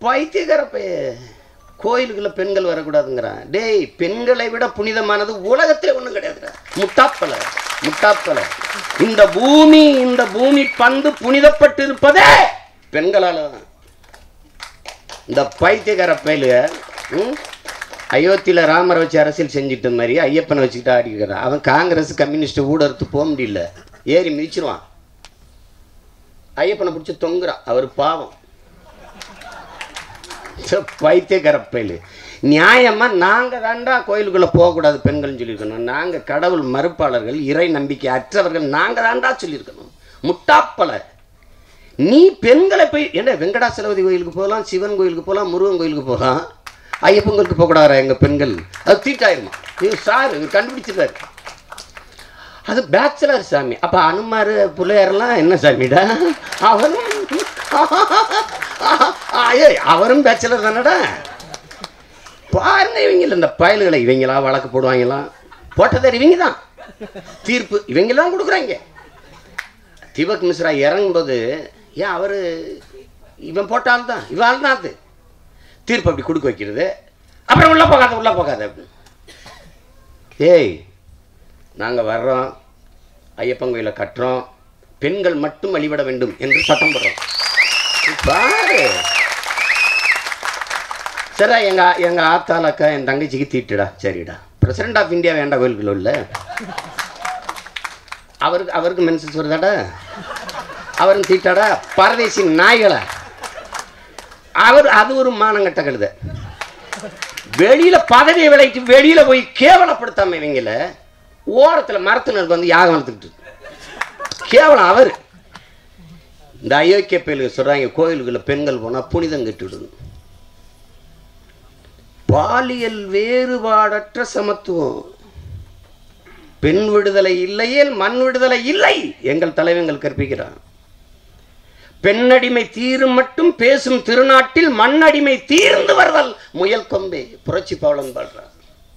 பைத்தியக்கார பைய கோயிலுக்குள்ள பெண்கள் வரக்கூடாதுங்கிறான் டேய் பெண்களை விட புனிதமானது உலகத்திலே ஒண்ணும் கிடையாதுடா முட்டாப்பல முட்டாப்பல இந்த பூமி இந்த பூமி பந்து புனிதப்பட்டு இருப்பதே பெண்களால தான் இந்த பைத்தியக்கார பயலுக ம் அயோத்தியில் ராமரை வச்சு அரசியல் செஞ்சுட்ட மாதிரி ஐயப்பனை வச்சுக்கிட்டு ஆடிக்கிறான் அவன் காங்கிரஸ் கம்யூனிஸ்ட் ஊடறுத்து போக முடியல ஏறி மிதிச்சிருவான் ஐயப்பனை பிடிச்சி தொங்குறான் அவர் பாவம் சே, பைத்தியக்கார பயலு நியாயமா நாங்க தாண்டா கோயிலுக்குள்ள போகக்கூடாது பெண்கள்னு சொல்லியிருக்கணும் நாங்க கடவுள் மறுப்பாளர்கள் இறை நம்பிக்கை அற்றவர்கள் நாங்க தாண்டா சொல்லியிருக்கணும் முட்டாப்பல நீ பெண்களை போய் என்ன வெங்கடாசலபதி கோயிலுக்கு போகலாம் சிவன் கோயிலுக்கு போகலாம் முருகன் கோயிலுக்கு போகலாம் ஐயப்பன் கோயிலுக்கு போகக்கூடாதா எங்கள் பெண்கள் அது தீட்டாயிருமா இது சார் இவர் கண்டுபிடிச்சிருக்காரு அது பேச்சுலர் சாமி அப்போ அனுமார் பிள்ளையாரெல்லாம் என்ன சாமிடா அவரும் ஐயோ அவரும் பேச்சுலர் தானடா பாருங்க இவங்கள இந்த பயல்களை இவங்களா வழக்கு போடுவாங்களாம் போட்டது இவங்க தான் தீர்ப்பு இவங்கெல்லாம் கொடுக்குறாங்க தீபக் மிஸ்ரா இறங்கும்போது ஏன் அவர் இவன் போட்டால் தான் இவன் தான் அது தீர்ப்பு அப்படி கொடுக்க வைக்கிறது அப்புறம் உள்ளே போகாத உள்ளே போகாத அப்படின்னு ஏய் நாங்கள் வர்றோம் ஐயப்பன் கோயிலை கட்டுறோம் பெண்கள் மட்டும் வழிபட வேண்டும் என்று சட்டம் போடுறோம் பாரு சரி எங்க எங்க ஆத்தாள் அக்கா என் தங்கச்சிக்கு தீட்டுடா சரிடா பிரசிடென்ட் ஆஃப் இந்தியா வேண்டாம் கோயிலுக்குள்ள உள்ள அவருக்கு அவருக்கு மென்சஸ் வருதாடா அவரும் தீட்டாடா பரதேசி நாய்களை அவர் அது ஒரு மானங்கட்ட கழுத வெளியில பதவியை விலைக்கு வெளியில போய் கேவலப்படுத்தாம இவங்கள ஓரத்துல மரத்தினருக்கு வந்து யாகம் வளர்த்துக்கிட்டு கேவலம் அவர் இந்த அயோக்கிய பயலுக்கு சொல்றாங்க கோயிலுக்குள்ள பெண்கள் போனா புனிதம் கெட்டுவிடும் பாலியல் வேறுபாடற்ற சமத்துவம் பெண் விடுதலை இல்லையேல் மண் விடுதலை இல்லை எங்கள் தலைவங்கள் கற்பிக்கிறான் பெண்ணடிமை தீரும் மட்டும் பேசும் திருநாட்டில் மண்ணடிமை தீர்ந்து வருதல் முயல் கொம்பே புரட்சி பவளம் பாடுறார்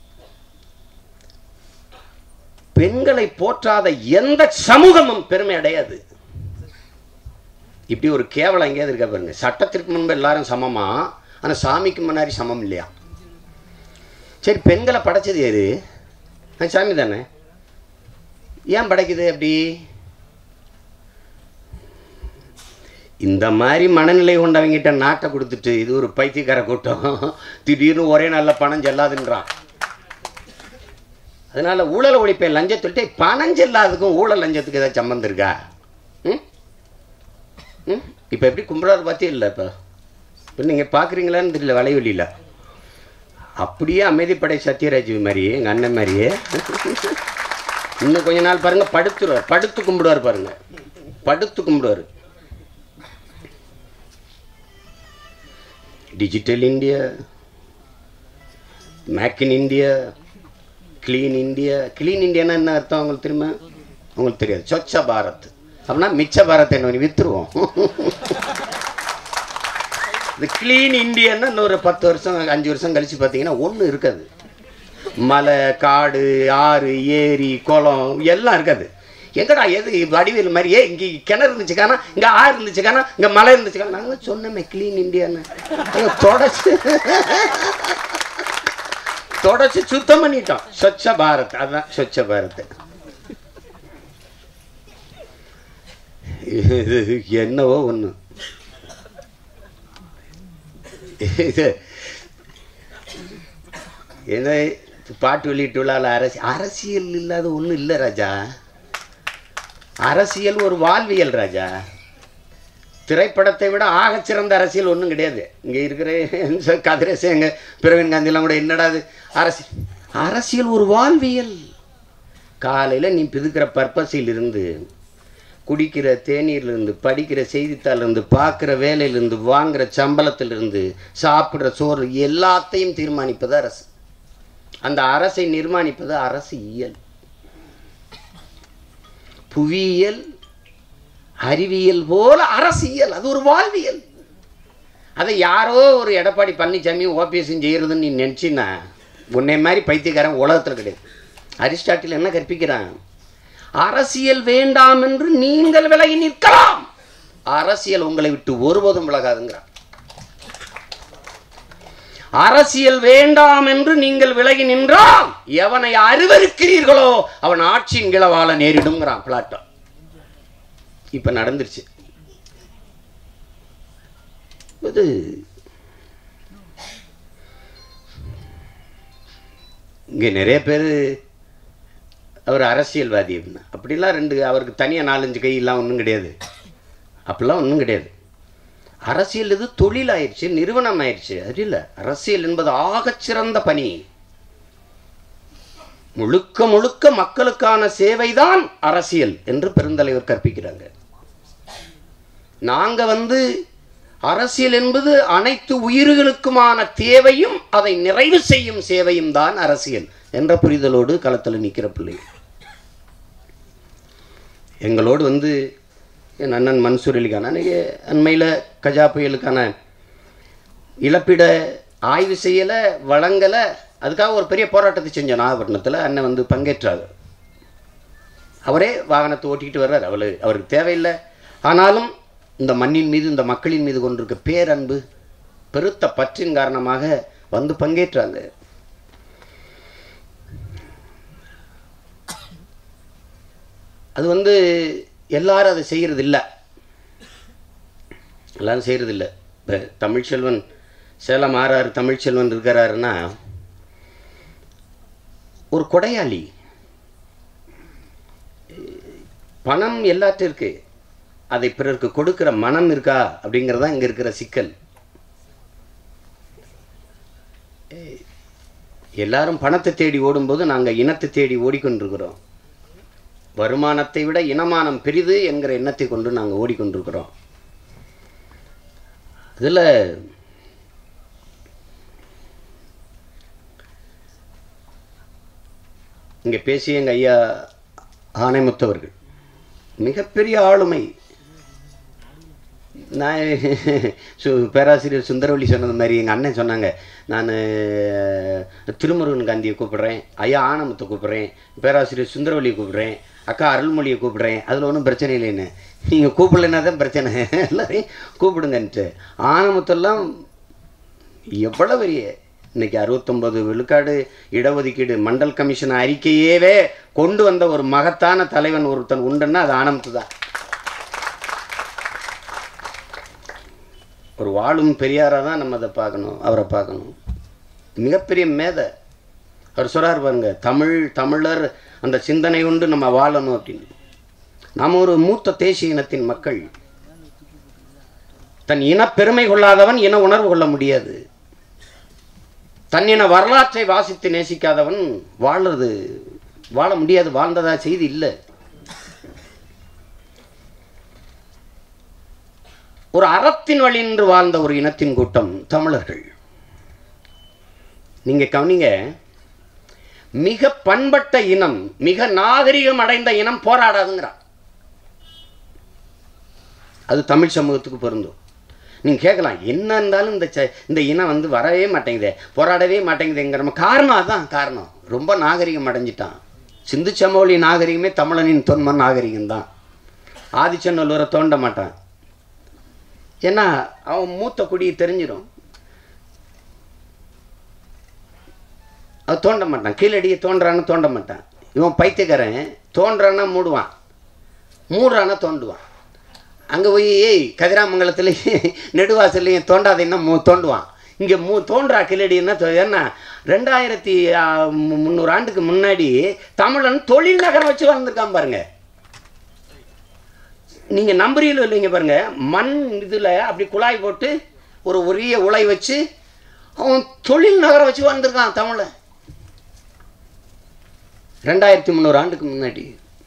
பெண்களை போற்றாத எந்த சமூகமும் பெருமை அடையாது இப்படி ஒரு கேவலம் எங்கேயாவது இருக்கா பாருங்க சட்டத்திற்கு முன்பு எல்லாரும் சமமா ஆனா சாமிக்கு முன்னாடி சமம் இல்லையா சரி பெண்களை படைச்சது யாரு அது சாமி தானே ஏன் படைக்குது அப்படி இந்த மாதிரி மனநிலை கொண்டவங்கிட்ட நாட்டை கொடுத்துட்டு இது ஒரு பைத்தியக்கார கூட்டம் திடீர்னு ஒரே நல்ல பணம் செல்லாதுன்றான் அதனால ஊழல் ஒழிப்பேன் லஞ்சத்துட்டு பணம் செல்லாததுக்கும் ஊழல் லஞ்சத்துக்கு ஏதாவது சம்மந்தம் இருக்கா ம் ம் இப்போ எப்படி கும்பிடாத பார்த்தே இல்லை இப்போ இப்போ நீங்கள் பார்க்குறீங்களான்னு தெரியல வலைவெளியில் அப்படியே அமைதிப்படை சத்யராஜ் மாதிரி எங்கள் அண்ணன் மாதிரியே இன்னும் கொஞ்ச நாள் பாருங்க படுத்துருவார் படுத்து கும்பிடுவார் பாருங்க படுத்து கும்பிடுவார் digital India make in India clean India clean இந்தியானா என்ன அர்த்தம் உங்களுக்கு தெரியுமா உங்களுக்கு தெரியாது சொச்ச பாரத் அப்படின்னா மிச்ச பாரத் என்ன வித்துருவோம் இந்த க்ளீன் இந்தியான்னா இன்னொரு பத்து வருஷம் அஞ்சு வருஷம் கழிச்சு பார்த்தீங்கன்னா ஒன்றும் இருக்காது மலை காடு ஆறு ஏரி குளம் எல்லாம் இருக்காது எங்கடா எது வடிவேல் மாதிரியே இங்கே கிணறு இருந்துச்சுக்கானா இங்கே ஆறு இருந்துச்சுக்கானா இங்கே மலை இருந்துச்சுக்கானா நாங்கள் சொன்னோமே க்ளீன் இந்தியான்னு ஐயோ, தொடச்சு தொடச்சு சுத்தம் பண்ணிட்டோம் ஸ்வச்ச பாரத் அதுதான் ஸ்வச்ச பாரத் இது என்னவோ ஒன்று இது என்ன பாட்டு வெளியிட்டு விழாவில் அரசி அரசியல் இல்லாத ஒன்றும் இல்லை ராஜா அரசியல் ஒரு வாழ்வியல் ராஜா திரைப்படத்தை விட ஆகச்சிறந்த அரசியல் ஒன்றும் கிடையாது இங்கே இருக்கிற கதிரேச எங்கள் பிரவீன் காந்திலாம் கூட என்னடா அது அரசியல் அரசியல் ஒரு வாழ்வியல் காலையில் நீ பிதுக்கிற பர்பஸில் இருந்து குடிக்கிற தேநீர்லேருந்து படிக்கிற செய்தித்தாளிலிருந்து பார்க்குற வேலையிலேருந்து வாங்குற சம்பளத்திலிருந்து சாப்பிட்ற சோறு எல்லாத்தையும் தீர்மானிப்பது அரசு அந்த அரசை நிர்மாணிப்பது அரசு இயல் புவியியல் அறிவியல் போல அரசியல் அது ஒரு வாழ்வியல் அதை யாரோ ஒரு எடப்பாடி பழனிசாமி ஓபிஎஸும் செய்கிறதுன்னு நீ நினச்சின்னா உன்னை மாதிரி பைத்தியக்காரன் உலகத்தில் கிடையாது அரிஸ்டாட்டில் என்ன கற்பிக்கிறான் அரசியல் வேண்டாம் என்று நீங்கள் விலகி நிற்கலாம் அரசியல் உங்களை விட்டு ஒருபோதும் விலகாதுங்கிறான் அரசியல் வேண்டாம் என்று நீங்கள் விலகி நின்றால் எவனை அருவருக்கிறீர்களோ அவன் ஆட்சியின் கிளவால நேரிடுங்கிறான் பிளாட்டோ இப்ப நடந்துருச்சு இது இங்க நிறைய பேர் அவர் அரசியல்வாதி அப்படின்னா அப்படிலாம் ரெண்டு அவருக்கு தனியாக நாலஞ்சு கையெல்லாம் ஒன்றும் கிடையாது அப்படிலாம் ஒன்றும் கிடையாது அரசியல் இது தொழில் ஆயிடுச்சு நிறுவனம் ஆயிடுச்சு அது இல்லை அரசியல் என்பது ஆகச்சிறந்த பணி முழுக்க முழுக்க மக்களுக்கான சேவைதான் அரசியல் என்று பெருந்தலைவர் கற்பிக்கிறாங்க நாங்க வந்து அரசியல் என்பது அனைத்து உயிர்களுக்குமான தேவையும் அதை நிறைவு செய்யும் சேவையும் தான் அரசியல் என்ற புரிதலோடு களத்தில் நிற்கிற பிள்ளை எங்களோடு வந்து என் அண்ணன் மன்சூர் அலிகான் அன்றைக்கி அண்மையில் கஜா புயலுக்கான இழப்பீட ஆய்வு செய்யலை வழங்கலை அதுக்காக ஒரு பெரிய போராட்டத்தை செஞ்சோம் நாகப்பட்டினத்தில் அண்ணன் வந்து பங்கேற்றார் அவரே வாகனத்தை ஓட்டிக்கிட்டு வர்றார் அவளு அவருக்கு தேவையில்லை ஆனாலும் இந்த மண்ணின் மீது இந்த மக்களின் மீது கொண்டிருக்க பேரன்பு பெருத்த பற்றின் காரணமாக வந்து பங்கேற்றாங்க அது வந்து எல்லாரும் அதை செய்கிறது இல்லை எல்லாரும் செய்கிறது இல்லை இப்போ தமிழ்ச்செல்வன் சேலம் ஆறாறு தமிழ்ச்செல்வன் இருக்கிறாருன்னா ஒரு கொடையாளி பணம் எல்லாத்தையும் இருக்கு அதை பிறருக்கு கொடுக்கிற மனம் இருக்கா அப்படிங்கிறது தான் இங்கே இருக்கிற சிக்கல் எல்லாரும் பணத்தை தேடி ஓடும்போது நாங்கள் இனத்தை தேடி ஓடிக்கொண்டிருக்கிறோம் வருமானத்தை விட இனமானம் பெரிது என்கிற எண்ணத்தை கொண்டு நாங்கள் ஓடிக்கொண்டிருக்கிறோம் இதில் இங்கே பேசிய எங்கள் ஐயா ஆணைமுத்தவர்கள் மிகப்பெரிய ஆளுமை நான் சு பேராசிரியர் சுந்தரவள்ளி சொன்னது மாதிரி எங்கள் அண்ணன் சொன்னாங்க நான் திருமுருகன் காந்தியை கூப்பிடுறேன் ஐயா ஆனமுத்தை கூப்பிடுறேன் பேராசிரியர் சுந்தரவள்ளியை கூப்பிடுறேன் அக்கா அருள்மொழியை கூப்பிடுறேன் அதில் ஒன்றும் பிரச்சனை இல்லைன்னு நீங்கள் கூப்பிடலைன்னா தான் பிரச்சனை எல்லாரையும் கூப்பிடுங்கன்ட்டு ஆனமுத்தெல்லாம் எவ்வளோ பெரிய இன்னைக்கு அறுபத்தொன்பது விழுக்காடு இடஒதுக்கீடு மண்டல் கமிஷன் அறிக்கையவே கொண்டு வந்த ஒரு மகத்தான தலைவன் ஒருத்தன் உண்டுன்னா அது ஆனமுத்து தான் ஒரு வாழும் பெரியாராக தான் நம்ம அதை பார்க்கணும் அவரை பார்க்கணும் மிகப்பெரிய மேதை அவர் சொல்கிறார் பாருங்க தமிழ் தமிழர் அந்த சிந்தனை கொண்டு நம்ம வாழணும் அப்படின்னு நாம் ஒரு மூத்த தேசிய இனத்தின் மக்கள் தன் இனப்பெருமை கொள்ளாதவன் இன உணர்வு கொள்ள முடியாது தன்னின வரலாற்றை வாசித்து நேசிக்காதவன் வாழறது வாழ முடியாது வாழ்ந்ததா செய்தி இல்லை ஒரு அறத்தின் வழி நின்று வாழ்ந்த ஒரு இனத்தின் கூட்டம் தமிழர்கள் நீங்க கவனிங்க மிக பண்பட்ட இனம் மிக நாகரிகம் அடைந்த இனம் போராடாதுங்கிறான் அது தமிழ் சமூகத்துக்கு பொருந்தும் நீங்கள் கேட்கலாம் என்ன இருந்தாலும் இந்த ச இந்த இனம் வந்து வரவே மாட்டேங்குதே போராடவே மாட்டேங்குதுங்கிற காரணம் அதான் காரணம் ரொம்ப நாகரிகம் அடைஞ்சிட்டான் சிந்து சமவெளி நாகரிகமே தமிழனின் தொன்மன் நாகரிகம் தான் ஆதிச்சநல்லூரை தோண்ட மாட்டான் ஏன்னா அவன் மூத்த குடியை தெரிஞ்சிடும் அவன் தோண்ட மாட்டான் கீழடியை தோன்றான்னு தோண்ட மாட்டான் இவன் பைத்தியக்காரன் தோன்றான்னா மூடுவான் மூடுறான்னா தோண்டுவான் அங்கே போய் ஏய் கதிராமங்கலத்துலேயும் நெடுவாசல்லையும் தோண்டாத என்ன மூ தோண்டுவான் இங்கே மூ தோன்றா கிளடின்னா ஏன்னா ரெண்டாயிரத்தி ஆ, மு- முந்நூறு ஆண்டுக்கு முன்னாடி தமிழன் தொழில் நகரம் வச்சு வளர்ந்துருக்கான் பாருங்க நீங்கள் நம்புறீங்களோ இல்லைங்க பாருங்க மண் இதில் அப்படி குழாய் போட்டு ஒரு உரிய உலை வச்சு அவன் தொழில் நகரம் வச்சு வந்திருக்கான் தமிழை ரெண்டாயிரத்தி முந்நூறு ஆண்டுக்கு முன்னாடி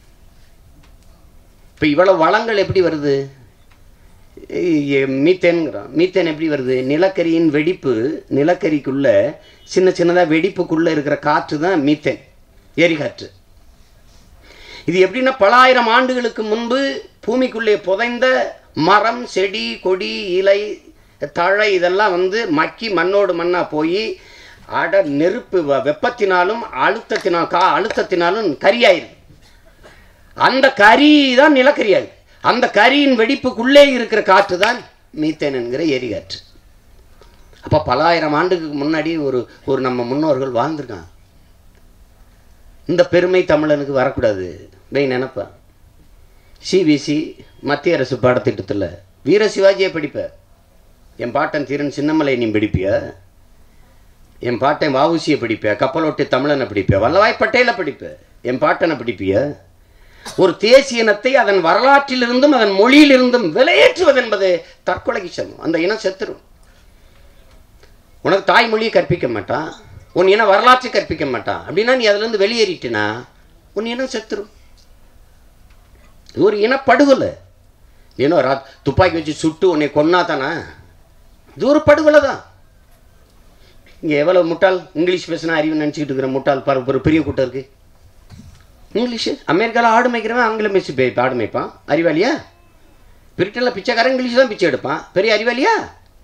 இப்போ இவ்வளோ வளங்கள் எப்படி வருது மீத்தேனுங்கிறோம் மீத்தேன் எப்படி வருது நிலக்கரியின் வெடிப்பு நிலக்கரிக்குள்ள சின்ன சின்னதாக வெடிப்புக்குள்ளே இருக்கிற காற்று தான் மீத்தேன் எரிகாற்று இது எப்படின்னா பலாயிரம் ஆண்டுகளுக்கு முன்பு பூமிக்குள்ளே புதைந்த மரம் செடி கொடி இலை தழை இதெல்லாம் வந்து மக்கி மண்ணோடு மண்ணாக போய் அட நெருப்பு வ- வெப்பத்தினாலும் அழுத்தத்தினால் கா அழுத்தத்தினாலும் கரியாயிருது அந்த கரி தான் நிலக்கரியாது அந்த கரியின் வெடிப்புக்குள்ளே இருக்கிற காற்று தான் மீத்தேன் என்கிற எரிகாற்று அப்போ பலாயிரம் ஆண்டுக்கு முன்னாடி ஒரு ஒரு நம்ம முன்னோர்கள் வாழ்ந்திருக்காங்க இந்த பெருமை தமிழனுக்கு வரக்கூடாது வை நினைப்பேன் சிபிசி மத்திய அரசு பாடத்திட்டத்தில் வீர சிவாஜியை படிப்ப என் பாட்டன் தீரன் சின்னமலை நீ படிப்பிய என் பாட்டன் வாவுசியை படிப்ப கப்பலோட்டி தமிழனை படிப்ப வல்லவாய் பட்டேலை படிப்ப என் பாட்டனை படிப்பிய ஒரு தேசிய இனத்தை அதன் வரலாற்றிலிருந்தும் அதன் மொழியிலிருந்தும் விலையேற்றுவது என்பது தற்கொலைக்கு சமம் அந்த இனம் செத்துரும் உனக்கு தாய்மொழியை கற்பிக்க மாட்டான் உன் இன வரலாற்றை கற்பிக்க மாட்டான் அப்படின்னா நீ அதுலேருந்து வெளியேறிட்டினா உன் இனம் செத்துரும் இது ஒரு இனப்படுகொலை ஏன்னோ ரா துப்பாக்கி வச்சு சுட்டு உன்னை கொன்னா தானே இது ஒரு படுகொலை தான் இங்கே எவ்வளோ முட்டாள் இங்கிலீஷ் பேசினா அறிவு நினச்சிக்கிட்டு இருக்கிற முட்டாள் பாரு ஒரு பெரிய கூட்டம் இருக்குது இங்கிலீஷு அமெரிக்காவில் ஆடு மேய்க்கிறவன் ஆங்கிலம் பேசி பே ஆடு மேய்ப்பான் அறிவாளியா பிரிட்டனில் பிச்சைக்காரன் இங்கிலீஷ் தான் பிச்சை எடுப்பான் பெரிய அறிவாளியா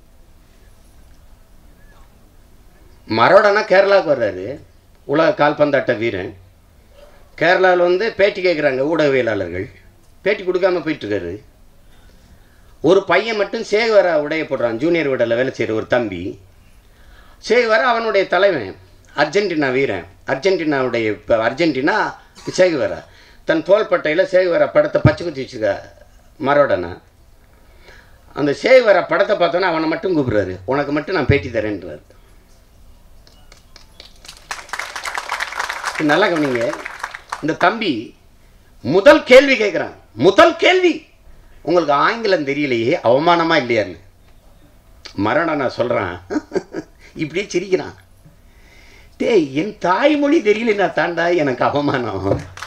மரோடனா கேரளாவுக்கு வர்றாரு உலக கால்பந்தாட்ட வீரன் கேரளாவில் வந்து பேட்டி கேட்குறாங்க ஊடகவியலாளர்கள் பேட்டி கொடுக்காம போயிட்டுருக்காரு ஒரு பையன் மட்டும் சேகவரா உடைய போடுறான் ஜூனியர் விடல வேலை செய்கிற ஒரு தம்பி சேகவரா அவனுடைய தலைவன் அர்ஜென்டினா வீரன் அர்ஜென்டினாவுடைய இப்போ அர்ஜென்டினா சேகுவரா தன் தோள்பட்டையில் சேகுவரா படத்தை பச்சை குத்தி வச்சுக்க மரோடனா அந்த சேகுவரா படத்தை பார்த்தோன்னா அவனை மட்டும் கூப்பிடுறாரு உனக்கு மட்டும் நான் பேட்டி தரேன்றாரு நல்லா கவனிங்க இந்த தம்பி முதல் கேள்வி கேட்குறான் முதல் கேள்வி உங்களுக்கு ஆங்கிலம் தெரியலையே அவமானமா இல்லையான்னு மரணம் நான் சொல்கிறேன் இப்படியே சிரிக்கிறான் டேய் என் தாய்மொழி தெரியலன்னா தாண்டா எனக்கு அவமானம்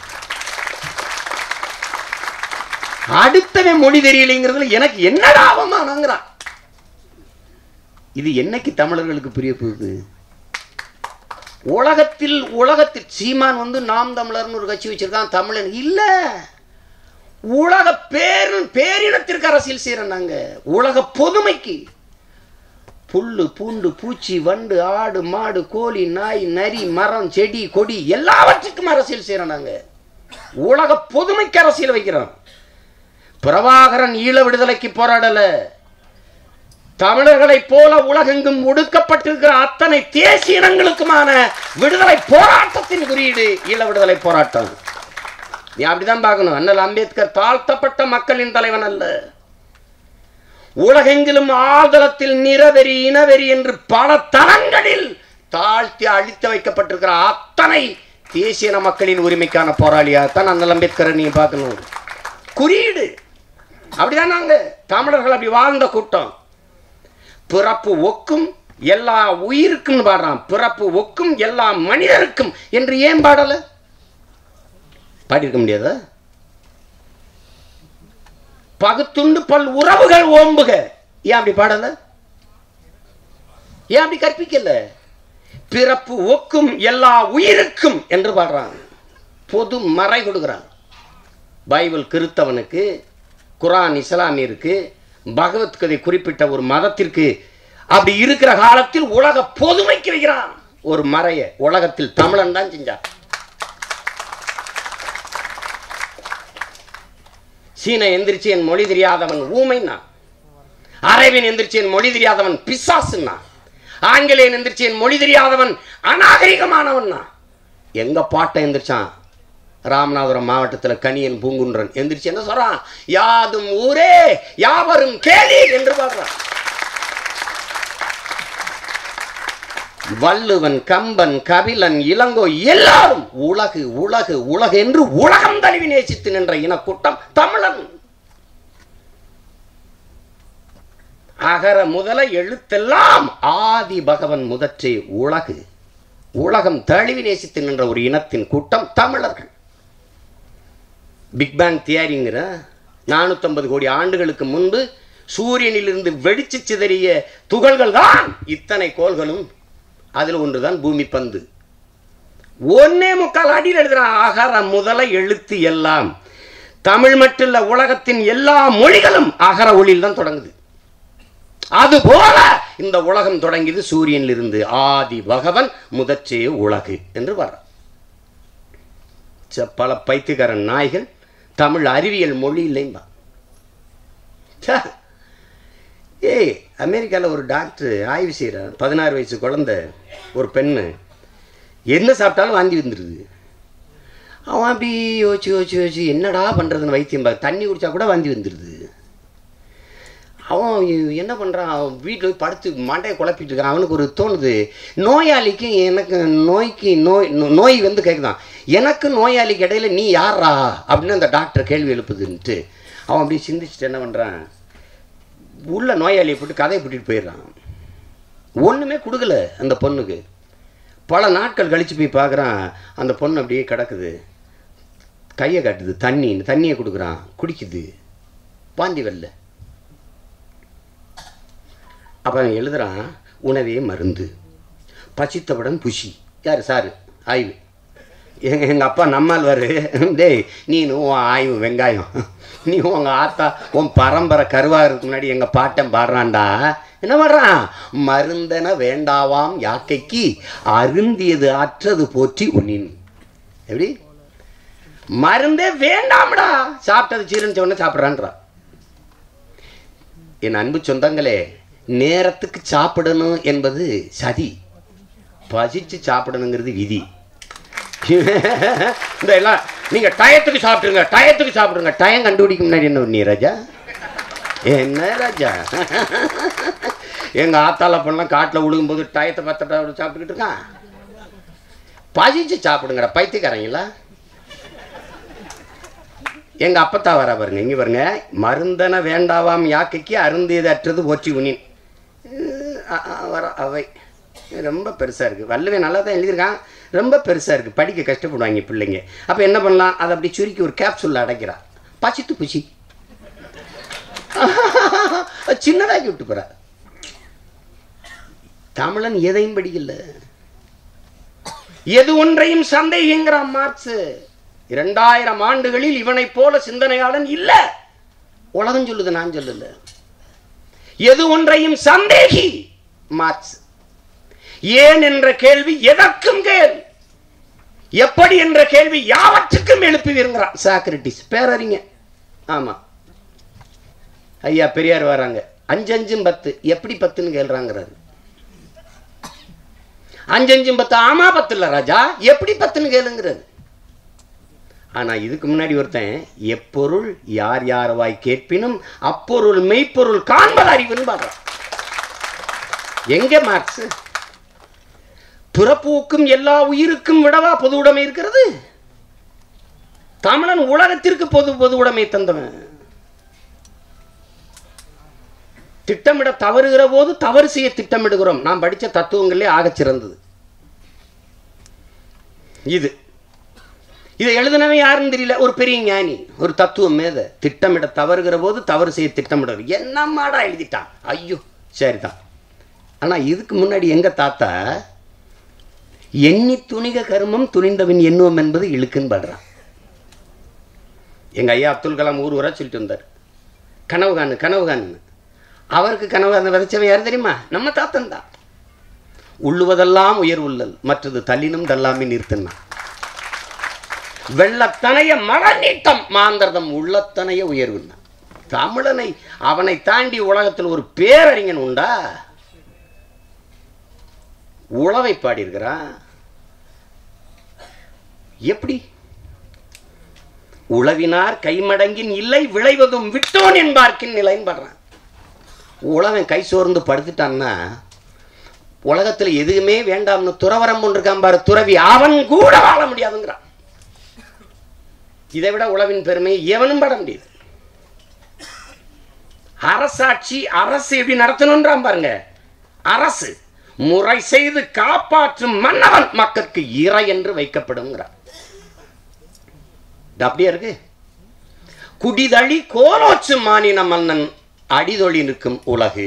அடுத்தவன் மொழி தெரியலைங்கிறதுல எனக்கு என்னடா அவமானங்கிறான் இது என்னைக்கு தமிழர்களுக்கு புரிய போகுது உலகத்தில் உலகத்தில் சீமான் வந்து நாம் தமிழர்னு ஒரு கட்சி வச்சிருக்கான் தமிழன் இல்ல உலக பேரு பேரினத்திற்கு அரசியல் செய்யறோம் நாங்க உலக பொதுமைக்கு புல்லு பூண்டு பூச்சி வண்டு ஆடு மாடு கோழி நாய் நரி மரம் செடி கொடி எல்லாவற்றுக்கும் அரசியல் செய்யறோம் நாங்க உலக பொதுமைக்கு அரசியல் வைக்கிறோம் பிரபாகரன் ஈழ விடுதலைக்கு போராடல தமிழர்களைப் போல உலகெங்கும் ஒடுக்கப்பட்டிருக்கிற அத்தனை தேசிய இனங்களுக்குமான விடுதலை போராட்டத்தின் குறியீடு ஈழ விடுதலை போராட்டம் நீ அப்படிதான் பார்க்கணும் அண்ணல் அம்பேத்கர் தாழ்த்தப்பட்ட மக்களின் தலைவன் அல்ல உலகெங்கிலும் ஆதலத்தில் நிறவெறி இனவெறி என்று பல தளங்களில் தாழ்த்தி அழித்து வைக்கப்பட்டிருக்கிற அத்தனை தேசிய இன மக்களின் உரிமைக்கான போராளியாகத்தான் அண்ணல் அம்பேத்கரை நீங்க பார்க்கணும் குறியீடு அப்படிதான் நாங்க தமிழர்கள் அப்படி வாழ்ந்த கூட்டம் பிறப்பு ஒக்கும் எல்லா உயிருக்கும் பாடுறான் பிறப்பு ஒக்கும் எல்லா மனிதருக்கும் என்று ஏன் பாடல பாடியிருக்க முடியாதா பகுத்துண்டு பல் உறவுகள் ஓம்புக ஏன் அப்படி பாடல ஏன் அப்படி கற்பிக்கல பிறப்பு ஒக்கும் எல்லா உயிருக்கும் என்று பாடுறான் பொது மறை கொடுக்குறான் பைபிள் கிறித்தவனுக்கு குரான் இஸ்லாமியருக்கு பகவத்கதை குறிப்பிட்ட ஒரு மதத்திற்கு அப்படி இருக்கிற காலத்தில் உலக பொதுமைக்கு வைக்கிறான் ஒரு மறைய உலகத்தில் தமிழன் தான் செஞ்சான் சீன எந்திரிச்சு என் மொழி தெரியாதவன் ஊமைன்னா அரேபியன் எந்திரிச்சு என் மொழி தெரியாதவன் பிசாசுன்னா ஆங்கிலேயன் எந்திரிச்சு என் மொழி தெரியாதவன் அநாகரிகமானவன்னா எங்க பாட்டை எந்திரிச்சான் ராமநாதபுரம் மாவட்டத்தில் கணியன் பூங்குன்றன் எந்திரிச்சு என்ன சொல்றான் யாதும் ஊரே யாவரும் கேளி என்று பாடுறான் வள்ளுவன் கம்பன் கபிலன் இளங்கோ எல்லாரும் உலகு உலகு உலகு என்று உலகம் தழுவி நேசித்து நின்ற இனக்கூட்டம் தமிழன் அகர முதல எழுத்தெல்லாம் ஆதி பகவன் முதற்றே உலகு உலகம் தழுவி நேசித்து நின்ற ஒரு இனத்தின் கூட்டம் தமிழர்கள் பிக் பேங் தியரிங்கிற நானூற்றம்பது கோடி ஆண்டுகளுக்கு முன்பு சூரியனிலிருந்து வெடிச்சு சிதறிய துகள்கள் தான் இத்தனை கோள்களும் அதில் ஒன்றுதான் பூமி பந்து ஒன்னே முக்கால் அடியில் எழுதுறான் அகர முதல எழுத்து எல்லாம் தமிழ் மட்டும் இல்ல உலகத்தின் எல்லா மொழிகளும் அகர ஒளியில் தான் தொடங்குது அதுபோல இந்த உலகம் தொடங்கியது சூரியனிலிருந்து ஆதி பகவன் முதற்றே உலகு என்று வர்ற ச- பல பைத்தியக்காரன் நாய்கள் தமிழ் அறிவியல் மொழி இல்லைம்பா ச்சே. ஏய் அமெரிக்காவில் ஒரு டாக்டர் ஆய்வு செய்கிறார் பதினாறு வயசு குழந்தை ஒரு பெண்ணு என்ன சாப்பிட்டாலும் வாந்தி வந்துடுது அவன் அப்படி யோசிச்சு யோசிச்சு யோசிச்சு என்னடா பண்ணுறதுன்னு வைத்தியம் பாரு தண்ணி குடிச்சா கூட வாந்தி வந்துடுது அவன் என்ன பண்ணுறான் அவன் வீட்டில் போய் படுத்து மண்டையை குழப்பிட்டு இருக்கான் அவனுக்கு ஒரு தோணுது நோயாளிக்கு எனக்கு நோய்க்கு நோய் நோ- நோய் வந்து கேட்குதான் எனக்கு நோயாளிக்கு இடையில நீ யாரா அப்படின்னு அந்த டாக்டர் கேள்வி எழுப்புதுன்ட்டு அவன் அப்படியே சிந்திச்சுட்டு என்ன பண்ணுறான் உள்ள நோயாளியை போட்டு கதையை கூட்டிகிட்டு போயிடுறான் ஒன்றுமே கொடுக்கல அந்த பொண்ணுக்கு பல நாட்கள் கழித்து போய் பார்க்குறான் அந்த பொண்ணு அப்படியே கிடக்குது கையை காட்டுது தண்ணி தண்ணியை கொடுக்குறான் குடிக்குது வாந்தி வரல அப்போ அவன் எழுதுறான் உணவே மருந்து பசித்தவுடன் புஷி யார் சாரு ஆய்வு எங்கள் எங்கள் அப்பா நம்மால் வரு டேய் நீனு உன் ஆய்வு வெங்காயம் நீ உங்கள் ஆத்தா உன் பரம்பரை கருவாகிறதுக்கு முன்னாடி எங்கள் பாட்டன் பாடுறான்டா என்ன பண்ணுறான் மருந்தென வேண்டாவாம் யாக்கைக்கு அருந்தியது அற்றது போற்றி உன்னின் எப்படி மருந்தே வேண்டாம்டா சாப்பிட்டது சீரணிச்ச உடனே சாப்பிட்றான்றா என் அன்பு சொந்தங்களே நேரத்துக்கு சாப்பிடணும் என்பது சதி பசிச்சு சாப்பிடணுங்கிறது விதி இந்த எல்லாம் நீங்க டயத்துக்கு சாப்பிடுங்க டயத்துக்கு சாப்பிடுங்க டயம் கண்டுபிடிக்க முன்னாடி என்ன பண்ணி ராஜா என்ன ராஜா எங்க ஆத்தால பண்ணலாம் காட்டில் விழுகும்போது டயத்தை பத்தட்டா சாப்பிட்டுக்கிட்டு இருக்கான் பசிச்சு சாப்பிடுங்கடா பைத்தியக்காரங்களா எங்க அப்பத்தா வர பாருங்க இங்க பாருங்க மருந்தன வேண்டாவாம் யாக்கைக்கு அருந்தியது அற்றது போற்றி உனின் அ- அ- வர அவை ரொம்ப பெருசாக இருக்குது வள்ளுவே நல்லா தான் எழுதியிருக்கான் ரொம்ப பெருசாக இருக்குது படிக்க கஷ்டப்படுவாங்க பிள்ளைங்க அப்போ என்ன பண்ணலாம் அதை அப்படி சுருக்கி ஒரு கேப்சூலில் அடைக்கிறா பச்சித்து பூச்சி சின்னதாக்கி விட்டு போகிறா தமிழன் எதையும் படிக்கல எது ஒன்றையும் சந்தேகிங்கிறான் மார்க்ஸ் இரண்டாயிரம் ஆண்டுகளில் இவனைப் போல சிந்தனையாளன் இல்ல உலகம் சொல்லுது நான் சொல்லல எது ஒன்றையும் சந்தேகி மார்க்ஸ் ஏன் என்ற கேள்வி எதற்கும் கேள் எப்படி என்ற கேள்வி யாவற்றுக்கும் எழுப்புவீங்கிறான் சாக்ரட்டிஸ் பேரறிங்க ஆமா ஐயா பெரியார் வராங்க அஞ்சு அஞ்சும் பத்து எப்படி பத்துன்னு கேள்றாங்கிறாரு அஞ்சு அஞ்சும் பத்து ஆமா பத்து இல்ல ராஜா எப்படி பத்துன்னு கேளுங்கிறாரு ஆனா இதுக்கு முன்னாடி ஒருத்தன் எப்பொருள் யார் யார் வாய் கேட்பினும் அப்பொருள் மெய்ப்பொருள் காண்பது அறிவுன்னு பாடுறான் எங்க மார்க்ஸ் பிறப்பூக்கும் எல்லா உயிருக்கும் விடவா பொது உடைமை இருக்கிறது தமிழன் உலகத்திற்கு பொது பொது உடைமை தந்தவன் திட்டமிட தவறுகிற போது தவறு செய்ய திட்டமிடுகிறோம் நாம் படிச்ச தத்துவங்களே ஆகச் சிறந்தது இது இதை எழுதினவன் யாருன்னு தெரியல ஒரு பெரிய ஞானி ஒரு தத்துவம் மேத திட்டமிட தவறுகிற போது தவறு செய்ய திட்டமிடுறது என்னமாடா எழுதிட்டான் ஐயோ சரிதான் ஆனா இதுக்கு முன்னாடி எங்க தாத்தா எண்ணி துணிக கருமம் துணிந்தவன் எண்ணுவம் என்பது இழுக்குன்னு பாடுறான் எங்க ஐயா அப்துல் கலாம் ஊர் ஊரா சொல்லிட்டு வந்தார் கனவு காணு கனவு காணுன்னு அவருக்கு கனவு அந்த விதைச்சவன் யார் தெரியுமா நம்ம தாத்தன் தான் உள்ளுவதெல்லாம் உயர் உள்ளல் மற்றது தள்ளினும் தள்ளாமே நிறுத்தினான் வெள்ளத்தனைய மழநீட்டம் மாந்தர்தம் உள்ளத்தனைய உயர்வுன்னா தமிழனை அவனை தாண்டி உலகத்தில் ஒரு பேரறிஞன் உண்டா உழவை பாடியிருக்கிறான் எப்படி உழவினார் கைமடங்கின் இல்லை விளைவதும் விட்டோன் என்பார்க்கின் நிலைன்னு பாடுறான் உழவன் கை சோர்ந்து படுத்துட்டான்னா உலகத்தில் எதுவுமே வேண்டாம்னு துறவரம் இருக்கான் பாரு துறவி அவன் கூட வாழ முடியாதுங்கிறான் இதை விட உழவின் பெருமை எவனும் பட முடியாது அரசாட்சி அரசு எப்படி நடத்தணுன்றான் பாருங்க அரசு முறை செய்து காப்பாற்றும் மன்னவன் மக்களுக்கு இறை என்று வைக்கப்படுங்கிறான் இது அப்படியே இருக்கு குடிதழி கோலோச்சு மானின மன்னன் அடிதொழி நிற்கும் உலகு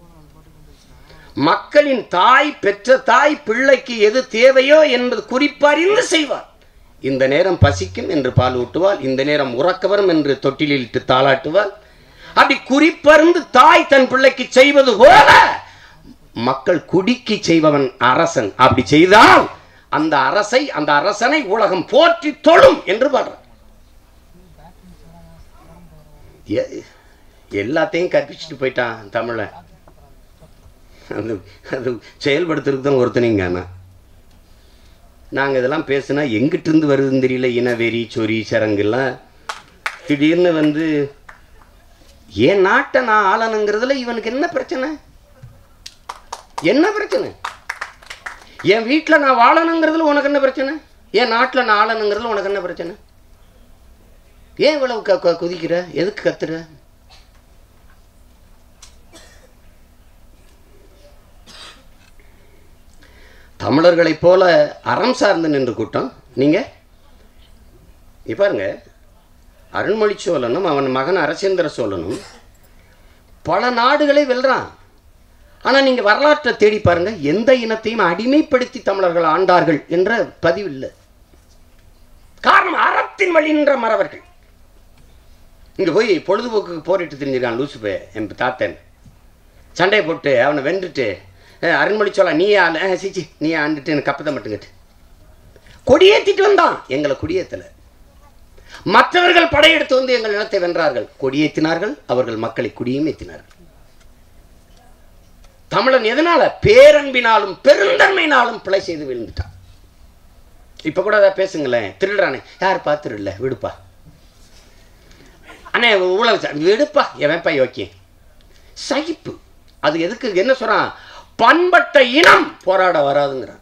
மக்களின் தாய் பெற்ற தாய் பிள்ளைக்கு எது தேவையோ என்பது குறிப்பறிந்து செய்வார் இந்த நேரம் பசிக்கும் என்று பால் ஊட்டுவாள் இந்த நேரம் உறக்க வரும் என்று தொட்டிலில் இட்டு தாளாட்டுவாள் அப்படி குறிப்பறிந்து தாய் தன் பிள்ளைக்கு செய்வது போல மக்கள் குடிக்கு செய்பவன் அரசன் அப்படி செய்தால் அந்த அரசை அந்த அரசனை உலகம் போற்றி தொழும் என்று பாடுறார் எ- எல்லாத்தையும் கற்பிச்சுட்டு போயிட்டான் தமிழன் அது அது செயல்படுத்துறதுக்கு தான் ஒருத்தனையும் காணோம் நாங்கள் இதெல்லாம் பேசுனா எங்கிட்டு இருந்து வருதுன்னு தெரியல இனவெறி சொறி சரங்குலாம் திடீர்னு வந்து என் நாட்டை நான் ஆளணுங்கிறதுல இவனுக்கு என்ன பிரச்சனை என்ன பிரச்சனை என் வீட்டில் நான் வாழணுங்கிறதுல உனக்கு என்ன பிரச்சனை என் நாட்டில் நான் ஆளணுங்கிறதுல உனக்கு என்ன பிரச்சனை ஏன் இவ்வளவு க க- குதிக்கிற எதுக்கு கத்துற தமிழர்களைப் போல அறம் சார்ந்து நின்று கூட்டம் நீங்க இங்க பாருங்க அருண்மொழி சோழனும் அவன் மகன் அரசேந்திர சோழனும் பல நாடுகளை வெல்றான் ஆனா நீங்க வரலாற்றை தேடி பாருங்க எந்த இனத்தையும் அடிமைப்படுத்தி தமிழர்கள் ஆண்டார்கள் என்ற பதிவு இல்லை காரணம் அறத்தின் வழி நின்ற மறவர்கள் இங்க போய் பொழுதுபோக்குக்கு போரிட்டு தெரிஞ்சிருக்கான் லூசுபே என் தாத்தன் சண்டையை போட்டு அவனை வென்றுட்டு "அஹ், அருண்மொழி சோழா நீ ஆளு அஹ், சீச்சி நீ ஆண்டுட்டு எனக்கு கப்பத்தை மட்டும் கட்டு கொடியேற்றிட்டு வந்தான் எங்களை கொடியேத்தல மற்றவர்கள் படையெடுத்து வந்து எங்கள் நிலத்தை வென்றார்கள் கொடியேற்றினார்கள் அவர்கள் மக்களை குடியும் ஏற்றினார்கள் தமிழன் எதனால பேரன்பினாலும் பெருந்தன்மையினாலும் பிழை செய்து விழுந்துட்டான் இப்ப கூட அதை பேசுங்களேன் திருடுறானே யார் பார்த்துருல விடுப்பா அண்ணே ஊழல் ச- விடுப்பா எவன்ப்பா யோக்கியம் சகிப்பு அது எதுக்கு என்ன சொல்றான் பண்பட்ட இனம் போராட வராதுங்கிறான்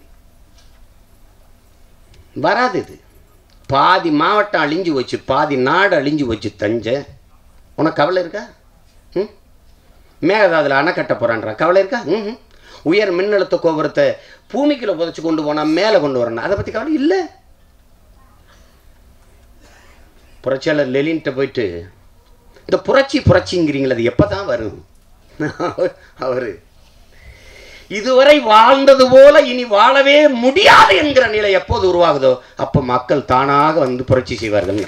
வராது இது பாதி மாவட்டம் அழிஞ்சு வச்சு பாதி நாடு அழிஞ்சு வச்சு தஞ்சை உனக்கு கவலை இருக்கா ம் மேகதாதுல அணை கட்ட போறான்றான் கவலை இருக்கா ம் உயர் மின்னழுத்த கோபுரத்தை பூமிக்குள்ள புதைச்சு கொண்டு போனா மேலே கொண்டு வரணும் அதை பத்தி கவலை இல்லை புரட்சியாளர் லெலின்ட்ட போயிட்டு இந்த புரட்சி புரட்சிங்கிறீங்களே அது எப்போ தான் வரும் அவர் இதுவரை வாழ்ந்தது போல இனி வாழவே முடியாது என்கிற நிலை எப்போது உருவாகுதோ அப்போ மக்கள் தானாக வந்து புரட்சி செய்வார்கள்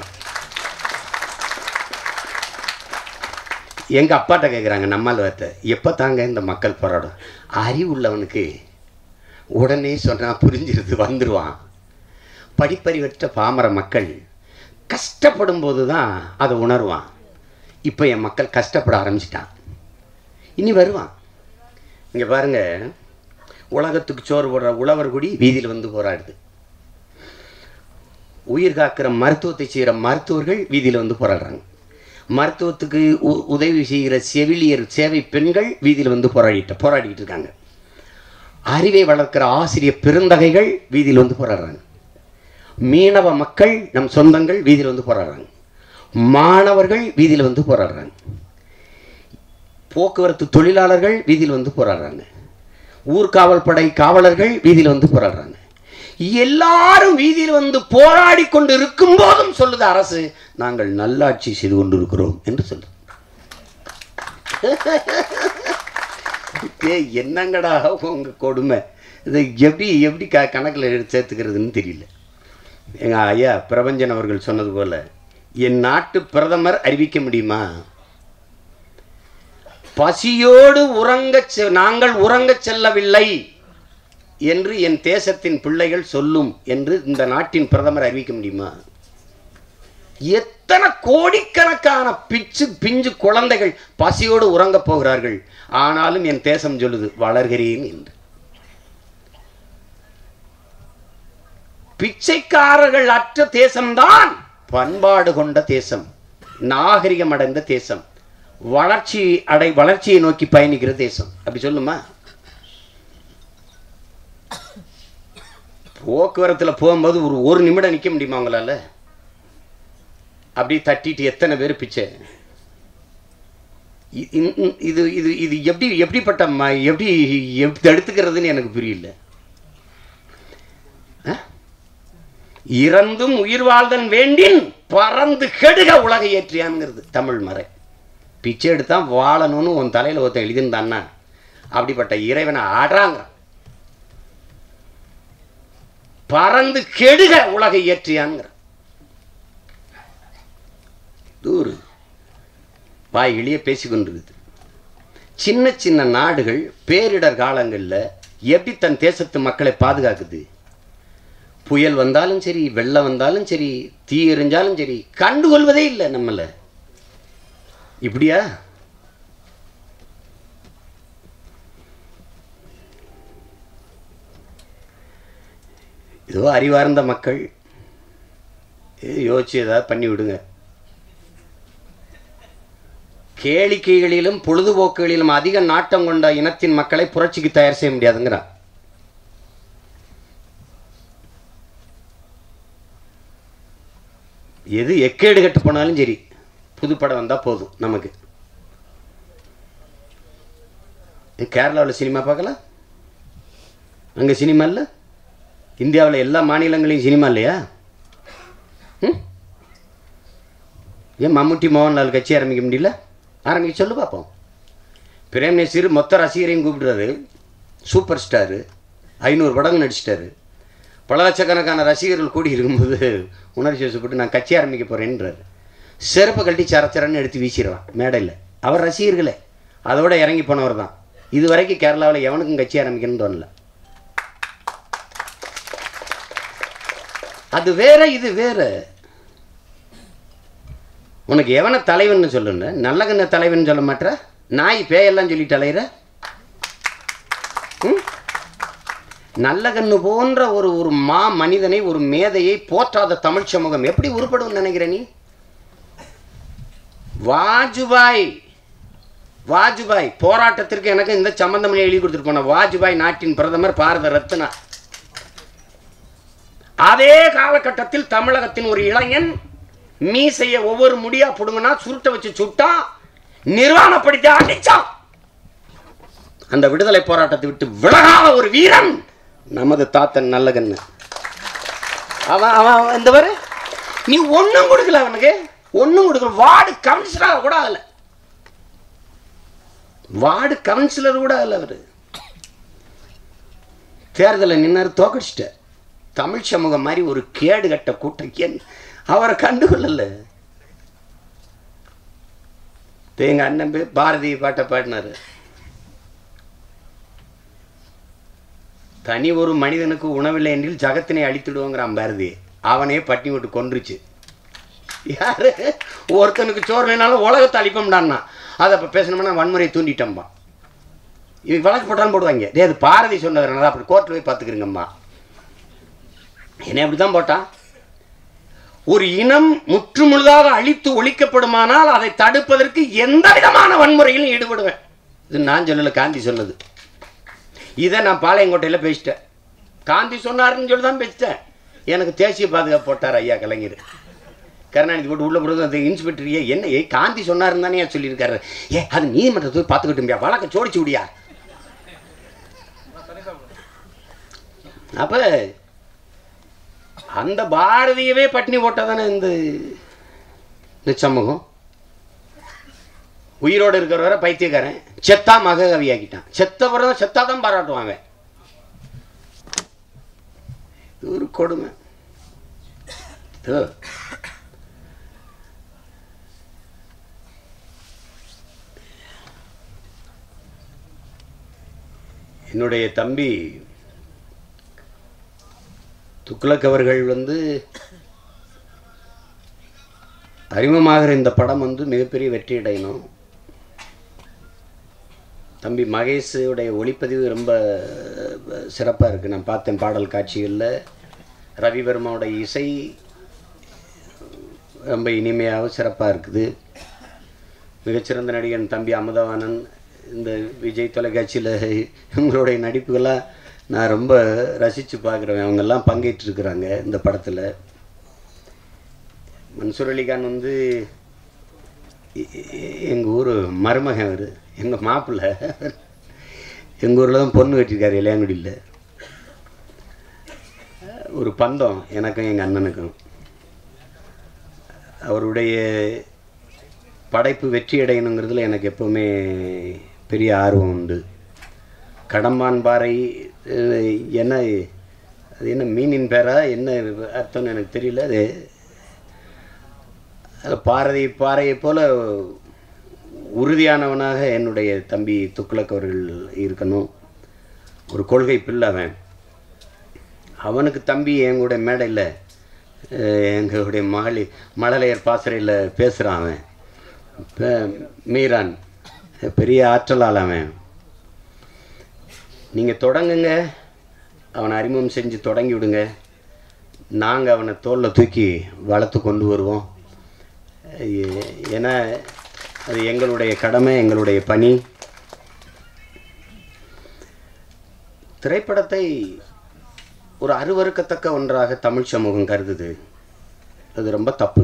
எங்க அப்பாட்ட கேட்குறாங்க நம்மால் வார்த்தை எப்போ தாங்க இந்த மக்கள் போராடும் அறிவுள்ளவனுக்கு உடனே சொன்னா புரிஞ்சிருது வந்துருவான் படிப்பறிவற்ற பாமர மக்கள் கஷ்டப்படும் போது தான் அதை உணர்வான் இப்போ என் மக்கள் கஷ்டப்பட ஆரம்பிச்சிட்டான் இனி வருவான் இங்கே பாருங்க உலகத்துக்கு சோறு போடுற உழவர் குடி வீதியில் வந்து போராடுது உயிர் காக்கிற மருத்துவத்தை செய்கிற மருத்துவர்கள் வீதியில் வந்து போராடுறாங்க மருத்துவத்துக்கு உ- உதவி செய்கிற செவிலியர் சேவை பெண்கள் வீதியில் வந்து போராடிட்டு போராடிக்கிட்டு இருக்காங்க அறிவை வளர்க்கிற ஆசிரியர் பெருந்தகைகள் வீதியில் வந்து போராடுறாங்க மீனவ மக்கள் நம் சொந்தங்கள் வீதியில் வந்து போராடுறாங்க மாணவர்கள் வீதியில் வந்து போராடுறாங்க போக்குவரத்து தொழிலாளர்கள் வீதியில் வந்து போராடுறாங்க ஊர்காவல் படை காவலர்கள் வீதியில் வந்து போராடுறாங்க எல்லாரும் வீதியில் வந்து போராடி கொண்டு இருக்கும் போதும் சொல்லுது அரசு நாங்கள் நல்லாட்சி செய்து கொண்டிருக்கிறோம் என்று சொல்லுது ஏய், என்னங்கடா உங்க கொடுமை இது எப்படி எப்படி க கணக்கில் எடுத்து சேர்த்துக்கிறதுன்னு தெரியல எங்க ஐயா பிரபஞ்சன் அவர்கள் சொன்னது போல என் நாட்டு பிரதமர் அறிவிக்க முடியுமா பசியோடு உறங்கச் செ- நாங்கள் உறங்கச் செல்லவில்லை என்று என் தேசத்தின் பிள்ளைகள் சொல்லும் என்று இந்த நாட்டின் பிரதமர் அறிவிக்க முடியுமா எத்தனை கோடிக்கணக்கான பிச்சு பிஞ்சு குழந்தைகள் பசியோடு உறங்கப் போகிறார்கள் ஆனாலும் என் தேசம் சொல்லுது வளர்கிறேன் என்று பிச்சைக்காரர்கள் அற்ற தேசம்தான் பண்பாடு கொண்ட தேசம் நாகரிகம் அடைந்த தேசம் வளர்ச்சி அடை வளர்ச்சியை நோக்கி பயணிக்கிற தேசம் அப்படி சொல்லுமா போக்குவரத்தில் போகும்போது ஒரு ஒரு நிமிடம் நிற்க முடியுமா உங்களால அப்படியே தட்டிட்டு எத்தனை பேர் பிச்சை இ- இ- இ- இது இது இது எப்படி எப்படிப்பட்ட ம எப்படி எப்படி தடுத்துக்கிறதுன்னு எனக்கு புரியல ஆ? இறந்தும் உயிர் வாழ்தல் வேண்டின் பறந்து கெடுக உலகை ஏற்றியான்ங்கிறது தமிழ் மறை பிச்சை எடுத்தா வாழணும்னு உன் தலையில் ஒருத்தன் எழுதியிருந்தான்னா அப்படிப்பட்ட இறைவனை ஆடுறாங்க பறந்து கெடுக உலகை ஏற்றியான்ங்கிற தூரு வாய் எளிய பேசிக்கொண்டிருக்குது சின்ன சின்ன நாடுகள் பேரிடர் காலங்களில் எப்படி தன் தேசத்து மக்களை பாதுகாக்குது புயல் வந்தாலும் சரி வெள்ளம் வந்தாலும் சரி தீ எறிஞ்சாலும் சரி கண்டுகொள்வதே இல்லை நம்மளை இப்படியா ஏதோ அறிவார்ந்த மக்கள் ஏ, யோசிச்சு ஏதாவது பண்ணி விடுங்க கேளிக்கைகளிலும் பொழுதுபோக்குகளிலும் அதிக நாட்டம் கொண்ட இனத்தின் மக்களை புரட்சிக்கு தயார் செய்ய முடியாதுங்கிறான் எது எக்கேடு கட்டு போனாலும் சரி புது படம் வந்தால் போதும் நமக்கு கேரளாவில் சினிமா பார்க்கலாம் அங்கே சினிமா இல்லை இந்தியாவில் எல்லா மாநிலங்களையும் சினிமா இல்லையா ம் ஏன் மம்முட்டி மோகன்லால் கட்சி ஆரம்பிக்க முடியல ஆரம்பிக்க சொல்லு பார்ப்போம் பிரேம் நசீர் மொத்த ரசிகரையும் கூப்பிடுறாரு சூப்பர் ஸ்டாரு ஐநூறு படங்கள் நடிச்சிட்டாரு பல லட்சக்கணக்கான ரசிகர்கள் கூடி இருக்கும்போது உணர்ச்சி வசப்பட்டு நான் கட்சி ஆரம்பிக்க போகிறேன்றாரு செருப்பை கழட்டி சரச்சரன்னு எடுத்து வீசிடுவான் மேடையில் அவர் ரசிகர்களே அதோட இறங்கி போனவர் தான் இது வரைக்கும் கேரளாவில் எவனுக்கும் கட்சி ஆரம்பிக்கணும்னு தோணல அது வேற இது வேற உனக்கு எவனை தலைவன் சொல்லுன்னு நல்ல கண்ண தலைவன் சொல்ல மாட்டேற நாய் பேயெல்லாம் சொல்லிட்டு அலையிற ம்? நல்ல கண்ணு போன்ற ஒரு ஒரு மா மனிதனை ஒரு மேதையை போற்றாத தமிழ் சமூகம் எப்படி உருப்படும் நினைக்கிற நீ வாஜ்பாய் வாஜ்பாய் போராட்டத்திற்கு எனக்கு இந்த சம்பந்தம் எழுதி கொடுத்துட்டு போன வாஜ்பாய் நாட்டின் பிரதமர் பாரத ரத்னா அதே காலகட்டத்தில் தமிழகத்தின் ஒரு இளைஞன் மீசைய ஒவ்வொரு முடியா புடுங்கினா சுருட்ட வச்சு சுட்டா நிர்வாணப்படுத்தி அடிச்சான் அந்த விடுதலை போராட்டத்தை விட்டு விலகாத ஒரு வீரன் நமது தாத்தன் நல்லகண்ணு அவன் அவன் இந்த வரு நீ ஒன்றும் கொடுக்கல அவனுக்கு ஒன்றும் கொடுக்கல வார்டு கவுன்சிலர் கூட ஆகல வார்டு கவுன்சிலர் கூட ஆகல அவரு தேர்தலில் நின்னாரு தோக்கடிச்சிட்டார் தமிழ் சமூகம் மாதிரி ஒரு கேடு கட்ட கூட்டம் ஏன் அவரை கண்டுகொள்ளல எங்க அண்ணன் போய் பாரதி பாட்டை பாடினாரு தனி ஒரு மனிதனுக்கு உணவில்லை என்றில் ஜகத்தினை அழித்துடுவோங்கிறான் பாரதி அவனே பட்டி விட்டு கொன்றுச்சு யாரு ஒருத்தனுக்கு சோறு இல்லைனாலும் உலகத்தை அழிப்போம்டான்னா அதை இப்போ பேசணும்னா வன்முறையை தூண்டிட்டோம்பா இவங்க வழக்கு போட்டாலும் போடுவாங்க டே அது பாரதி சொன்னதுனால அப்படி கோர்ட்டில் போய் பார்த்துக்கிறீங்கம்மா என்ன அப்படி தான் போட்டான் ஒரு இனம் முற்றுமுழுதாக அழித்து ஒழிக்கப்படுமானால் அதை தடுப்பதற்கு எந்த விதமான வன்முறையிலும் ஈடுபடுவேன் இது நான் சொல்லல காந்தி சொன்னது இதை நான் பாளையங்கோட்டையில் பேசிட்டேன் காந்தி சொன்னாருன்னு சொல்லி தான் பேசிட்டேன் எனக்கு தேசிய பாதுகாப்பு போட்டார் ஐயா கலைஞர் கருணாநிதி போட்டு உள்ள போகிறது அந்த இன்ஸ்பெக்டர் ஏ என்ன ஏ காந்தி சொன்னாருன்னு தானே சொல்லியிருக்காரு ஏ அது நீதிமன்றத்தை போய் பார்த்துக்கிட்டும்பியா வழக்க சோடிச்சு விடியா அப்போ அந்த பாரதியவே பட்டினி போட்டதானே இந்த இந்த சமூகம் உயிரோடு இருக்கிற வரை பைத்தியக்காரன் செத்தா மககவி ஆக்கிட்டான் செத்தவரை செத்தா தான் பாராட்டுவான் அவன் இது ஒரு கொடுமை இதோ. என்னுடைய தம்பி துக்ளக் அவர்கள் வந்து அறிமுகமாகிற இந்த படம் வந்து மிகப்பெரிய வெற்றி அடையணும் தம்பி மகேஷுடைய ஒளிப்பதிவு ரொம்ப சிறப்பாக இருக்குது நான் பார்த்தேன் பாடல் காட்சிகளில் ரவிவர்மாவோட இசை ரொம்ப இனிமையாகவும் சிறப்பாக இருக்குது மிகச்சிறந்த நடிகன் தம்பி அமுதவாணன் இந்த விஜய் தொலைக்காட்சியில் இவங்களுடைய நடிப்புகள்லாம் நான் ரொம்ப ரசித்து பார்க்குறேன் அவங்கெல்லாம் பங்கேற்றிருக்கிறாங்க இந்த படத்தில் மன்சூர் அலிகான் வந்து எங்கள் ஊர் மருமகன் அவர் எங்கள் மாப்பிள்ளை எங்கள் ஊரில் தான் பொண்ணு கட்டியிருக்காரு இளையாங்குடியில் ஒரு பந்தம் எனக்கும் எங்கள் அண்ணனுக்கும் அவருடைய படைப்பு வெற்றி அடையணுங்கிறதுல எனக்கு எப்போவுமே பெரிய ஆர்வம் உண்டு கடம்பான் பாறை அஹ், என்ன அது என்ன மீனின் பேரா என்ன அர்த்தம்னு எனக்கு தெரியல அது அது பாரதி பாறையைப் போல உறுதியானவனாக என்னுடைய தம்பி துக்ளக் அவர்கள் இருக்கணும் ஒரு கொள்கை பிள்ளை அவன் அவனுக்கு தம்பி எங்களுடைய மேடையில் எங்களுடைய மகளி மழலையர் பாசறையில் பேசுகிறான் அவன் இப்போ மீரான் பெரிய ஆற்றலால் அவன் நீங்கள் தொடங்குங்க அவனை அறிமுகம் செஞ்சு தொடங்கி விடுங்க நாங்கள் அவனை தோளில் தூக்கி வளர்த்து கொண்டு வருவோம் ஏ- ஏன்னா அது எங்களுடைய கடமை எங்களுடைய பணி திரைப்படத்தை ஒரு அருவருக்கத்தக்க ஒன்றாக தமிழ் சமூகம் கருதுது அது ரொம்ப தப்பு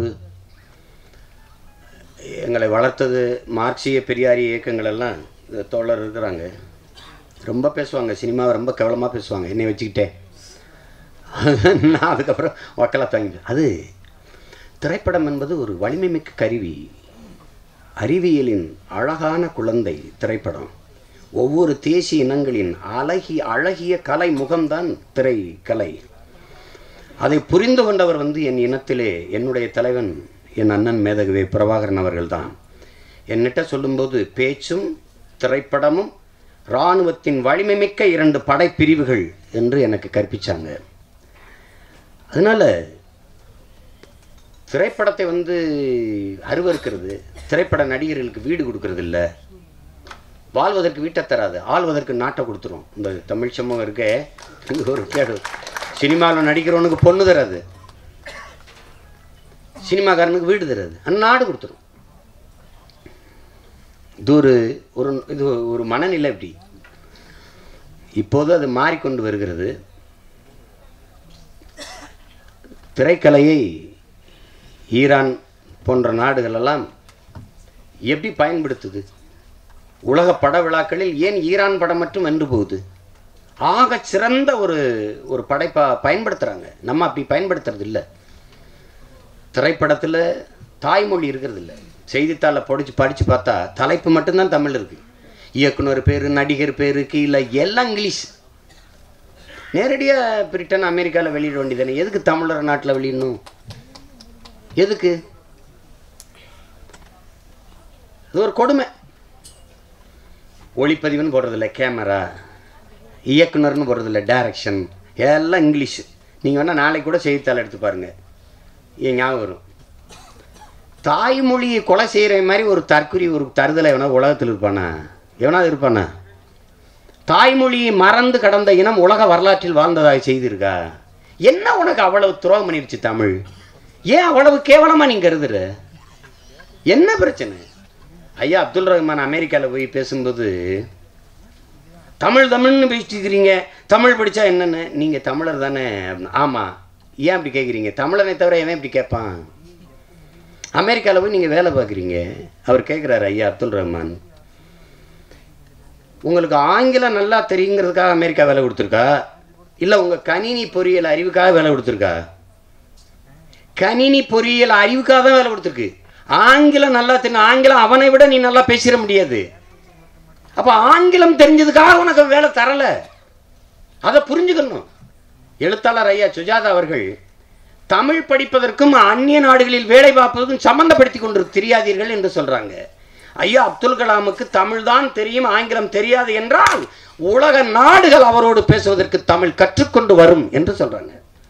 எங்களை வளர்த்தது மார்க்சிய பெரியாரிய இயக்கங்கள் எல்லாம் இந்த தோழர் இருக்கிறாங்க ரொம்ப பேசுவாங்க சினிமாவை ரொம்ப கேவலமாக பேசுவாங்க என்னை வச்சுக்கிட்டே நான் அதுக்கப்புறம் வக்கலா தாங்கி அது திரைப்படம் என்பது ஒரு வலிமை மிக்க கருவி அறிவியலின் அழகான குழந்தை திரைப்படம் ஒவ்வொரு தேசிய இனங்களின் அழகிய அழகிய கலை முகம்தான் திரைக்கலை அதை புரிந்து கொண்டவர் வந்து என் இனத்திலே என்னுடைய தலைவன் என் அண்ணன் மேதகவி பிரபாகரன் அவர்கள்தான் என்னிட்ட சொல்லும்போது பேச்சும் திரைப்படமும் இராணுவத்தின் வலிமை மிக்க இரண்டு படைப்பிரிவுகள் என்று எனக்கு கற்பிச்சாங்க அதனால திரைப்படத்தை வந்து அருவருக்கிறது திரைப்பட நடிகர்களுக்கு வீடு கொடுக்கறது இல்ல வாழ்வதற்கு வீட்டை தராது ஆள்வதற்கு நாட்டை கொடுத்துரும் இந்த தமிழ் சமூகம் இருக்கே இது ஒரு கேடு சினிமாவில் நடிக்கிறவனுக்கு பொண்ணு தராது சினிமாக்காரனுக்கு வீடு தராது அந்த நாடு கொடுத்துரும் இது ஒரு ஒரு இது ஒரு மனநிலை இப்படி இப்போது அது மாறிக்கொண்டு வருகிறது திரைக்கலையை ஈரான் போன்ற நாடுகளெல்லாம் எப்படி பயன்படுத்துது உலக பட விழாக்களில் ஏன் ஈரான் படம் மட்டும் வென்று போகுது ஆக சிறந்த ஒரு ஒரு படைப்பா பயன்படுத்துகிறாங்க நம்ம அப்படி பயன்படுத்துறது இல்லை திரைப்படத்தில் தாய்மொழி இருக்கிறது இல்லை செய்தித்தாளை படித்து படித்து பார்த்தா தலைப்பு மட்டும்தான் தமிழ் இருக்குது இயக்குனர் பேர் நடிகர் பேர் கீழே எல்லாம் இங்கிலீஷ் நேரடியாக பிரிட்டன் அமெரிக்காவில் வெளியிட வேண்டியதானே எதுக்கு தமிழர் நாட்டில் வெளியிடணும் எதுக்கு இது ஒரு கொடுமை ஒளிப்பதிவுன்னு போடுறதில்ல கேமரா இயக்குனர்னு போடுறதில்ல டைரக்ஷன் எல்லாம் இங்கிலீஷ் நீங்கள் வேணால் நாளைக்கு கூட செய்தித்தாள் எடுத்து பாருங்கள் என் ஞாபகம் வரும் தாய்மொழியை கொலை செய்கிற மாதிரி ஒரு தற்குறி ஒரு தருதலை எவனா உலகத்தில் இருப்பானா எவனாவது இருப்பானா தாய்மொழியை மறந்து கடந்த இனம் உலக வரலாற்றில் வாழ்ந்ததாக செய்திருக்கா என்ன உனக்கு அவ்வளவு துரோகம் பண்ணிருச்சு தமிழ் ஏன் அவ்வளவு கேவலமாக நீ கருதுற என்ன பிரச்சனை ஐயா அப்துல் ரஹ்மான் அமெரிக்காவில் போய் பேசும்போது தமிழ் தமிழ்னு பேசிட்டு இருக்கிறீங்க தமிழ் படித்தா என்னென்ன நீங்கள் தமிழர் தானே ஆமாம் ஏன் அப்படி கேட்குறீங்க தமிழனை தவிர எவன் இப்படி கேட்பான் அமெரிக்காவில் போய் நீங்கள் வேலை பார்க்குறீங்க அவர் கேட்குறாரு ஐயா அப்துல் ரஹ்மான் உங்களுக்கு ஆங்கிலம் நல்லா தெரியுங்கிறதுக்காக அமெரிக்கா வேலை கொடுத்துருக்கா இல்லை உங்கள் கணினி பொறியியல் அறிவுக்காக வேலை கொடுத்துருக்கா கணினி பொறியியல் அறிவுக்காக தான் வேலை கொடுத்துருக்கு ஆங்கிலம் நல்லா தெரியும் ஆங்கிலம் அவனை விட நீ நல்லா பேசிட முடியாது அப்போ ஆங்கிலம் தெரிஞ்சதுக்காக உனக்கு வேலை தரலை அதை புரிஞ்சுக்கணும் எழுத்தாளர் ஐயா சுஜாதா அவர்கள் தமிழ் படிப்பதற்கும் அந்நிய நாடுகளில் வேலை பார்ப்பதற்கும் சம்பந்தப்படுத்தி கொண்டு தெரியாதீர்கள் என்று சொல்றாங்க ஐயா அப்துல் கலாமுக்கு தமிழ் தான் தெரியும் ஆங்கிலம் தெரியாது என்றால் உலக நாடுகள் அவரோடு பேசுவதற்கு தமிழ் கற்றுக்கொண்டு வரும் என்று சொல்றாங்க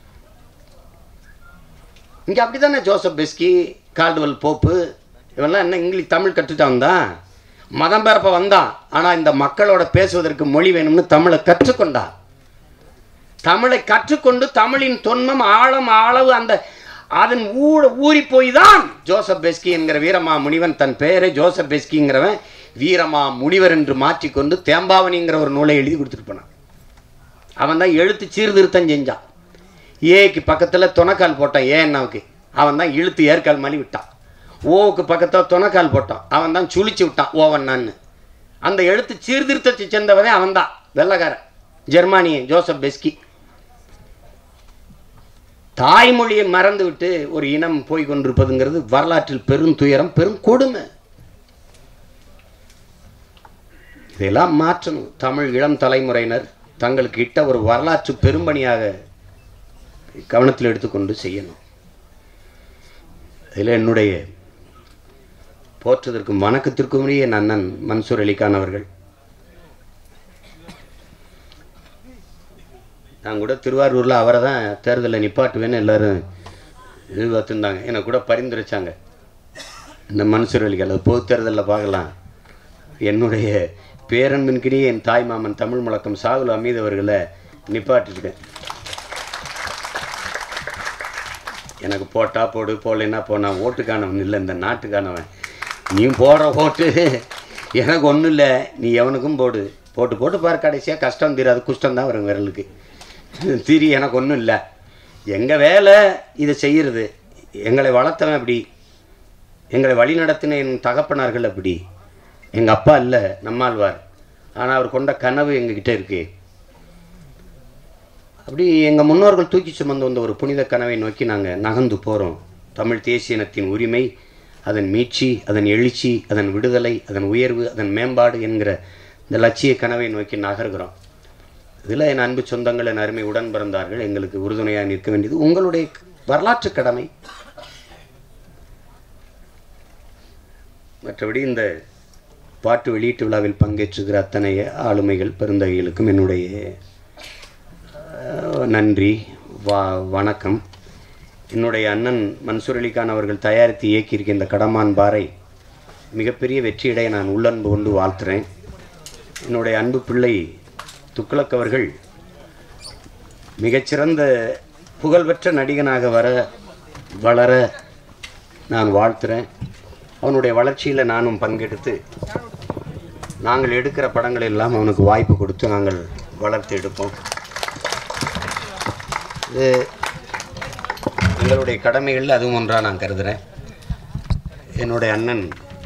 இங்க அப்படித்தானே ஜோசப் பெஸ்கி கால்டுவல் போப்பு இவெல்லாம் என்ன இங்கிலீஷ் தமிழ் கற்றுட்டு வந்தான் மதம் பெறப்ப வந்தான் ஆனா இந்த மக்களோட பேசுவதற்கு மொழி வேணும்னு தமிழை கற்றுக்கொண்டான் தமிழை கற்றுக்கொண்டு தமிழின் தொன்மம் ஆழம் அளவு அந்த அதன் ஊட ஊறி போய் தான் ஜோசப் பெஸ்கி என்கிற வீரமா முனிவன் தன் பெயரை ஜோசப் பெஸ்கிங்கிறவன் வீரமா முனிவர் என்று மாற்றிக்கொண்டு தேம்பாவனிங்கிற ஒரு நூலை எழுதி கொடுத்துட்டு போனான் அவன் தான் எழுத்து சீர்திருத்தம் செஞ்சான் ஏக்கு பக்கத்தில் துணைக்கால் போட்டான் ஏன்னாவுக்கு அவன் தான் இழுத்து ஏற்கால் மலி விட்டான் ஓவுக்கு பக்கத்தில் துணைக்கால் போட்டான் அவன் தான் சுழிச்சு விட்டான் ஓவன் நான் அந்த எழுத்து சீர்திருத்தத்தை சேர்ந்தவனே அவன் தான் வெள்ளக்காரன் ஜெர்மானியன் ஜோசப் பெஸ்கி தாய்மொழியை மறந்து விட்டு ஒரு இனம் போய் கொண்டிருப்பதுங்கிறது வரலாற்றில் பெரும் துயரம் பெரும் கொடுமை இதெல்லாம் மாற்றணும் தமிழ் இளம் தலைமுறையினர் தங்களுக்கு இட்ட ஒரு வரலாற்று பெரும்பணியாக கவனத்தில் எடுத்துக்கொண்டு செய்யணும் இதில் என்னுடைய போற்றுவதற்கும் வணக்கத்திற்கும் உரிய என் அண்ணன் மன்சூர் அலிகான் அவர்கள் நான் கூட திருவாரூரில் அவரை தான் தேர்தலில் நிப்பாட்டுவேன்னு எல்லாரும் எதிர்பார்த்துருந்தாங்க எனக்கு கூட பரிந்துரைச்சாங்க இந்த மனுஷர் வழிகள் அது பொது தேர்தலில் பார்க்கலாம் என்னுடைய பேரன்பின்கிறிய என் தாய் மாமன் தமிழ் முழக்கம் சாகுல் அமீது அவர்களை நிப்பாட்டிருக்கேன் எனக்கு போட்டா போடு போடலைன்னா போ நான் ஓட்டுக்கானவன் இல்லை இந்த நாட்டுக்கானவன் நீ போடுற ஓட்டு எனக்கு ஒன்றும் இல்லை நீ எவனுக்கும் போடு போட்டு போட்டு பாரு கடைசியாக கஷ்டம் தீராது குஷ்டம் தான் வரும் விரலுக்கு திரி எனக்கு ஒன்றும் இல்லை எங்கள் வேலை இதை செய்கிறது எங்களை வளர்த்தவன் அப்படி எங்களை வழிநடத்தின என் தகப்பனார்கள் அப்படி எங்கள் அப்பா இல்லை நம்மாழ்வார் ஆனால் அவர் கொண்ட கனவு எங்ககிட்ட இருக்கு அப்படி எங்கள் முன்னோர்கள் தூக்கி சுமந்து வந்த ஒரு புனித கனவை நோக்கி நாங்கள் நகர்ந்து போகிறோம் தமிழ் தேசிய இனத்தின் உரிமை அதன் மீட்சி அதன் எழுச்சி அதன் விடுதலை அதன் உயர்வு அதன் மேம்பாடு என்கிற இந்த லட்சிய கனவை நோக்கி நகர்கிறோம் இதில் என் அன்பு சொந்தங்கள் என் அருமை உடன் பிறந்தார்கள் எங்களுக்கு உறுதுணையாக நிற்க வேண்டியது உங்களுடைய வரலாற்று கடமை மற்றபடி இந்த பாட்டு வெளியீட்டு விழாவில் பங்கேற்றுகிற அத்தனை ஆளுமைகள் பெருந்தகைகளுக்கும் என்னுடைய அஹ், நன்றி வா வணக்கம் என்னுடைய அண்ணன் மன்சூர் அலிகான் அவர்கள் தயாரித்து இயக்கியிருக்க இந்த கடமான் பாறை மிகப்பெரிய வெற்றியடைய நான் உள்ளன்பு கொண்டு வாழ்த்துறேன் என்னுடைய அன்பு பிள்ளை துக்ளக் அவர்கள் மிகச்சிறந்த புகழ்பெற்ற நடிகனாக வர வளர நான் வாழ்த்துறேன் அவனுடைய வளர்ச்சியில் நானும் பங்கெடுத்து நாங்கள் எடுக்கிற படங்கள் எல்லாம் அவனுக்கு வாய்ப்பு கொடுத்து நாங்கள் வளர்த்து எடுப்போம் இது எங்களுடைய கடமைகளில் அதுவும் ஒன்றாக நான் கருதுகிறேன் என்னுடைய அண்ணன்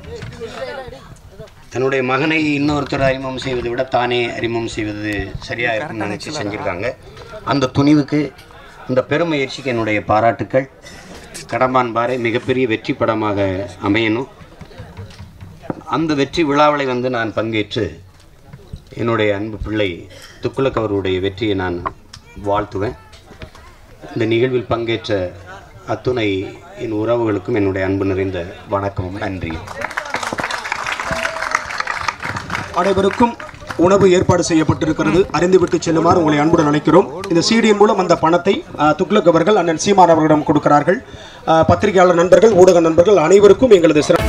தன்னுடைய மகனை இன்னொருத்தர் அறிமுகம் செய்வதை விட தானே அறிமுகம் செய்வது சரியாக இருக்கும்னு நினச்சி செஞ்சுருக்காங்க அந்த துணிவுக்கு இந்த பெருமுயற்சிக்கு என்னுடைய பாராட்டுக்கள் கடம்பான் பாறை மிகப்பெரிய வெற்றி படமாக அமையணும் அந்த வெற்றி விழாவலை வந்து நான் பங்கேற்று என்னுடைய அன்பு பிள்ளை துக்குலக் அவருடைய வெற்றியை நான் வாழ்த்துவேன் இந்த நிகழ்வில் பங்கேற்ற அத்துணை என் உறவுகளுக்கும் என்னுடைய அன்பு நிறைந்த வணக்கமும் நன்றியும் அனைவருக்கும் உணவு ஏற்பாடு செய்யப்பட்டிருக்கிறது அறிந்துவிட்டு செல்லுமாறு உங்களை அன்புடன் அழைக்கிறோம் இந்த சீடியின் மூலம் அந்த பணத்தை அஹ், துக்ளக் அவர்கள் அண்ணன் சீமான் அவர்களிடம் கொடுக்கிறார்கள் அஹ், பத்திரிகையாளர் நண்பர்கள் ஊடக நண்பர்கள் அனைவருக்கும் எங்களது சிறப்பு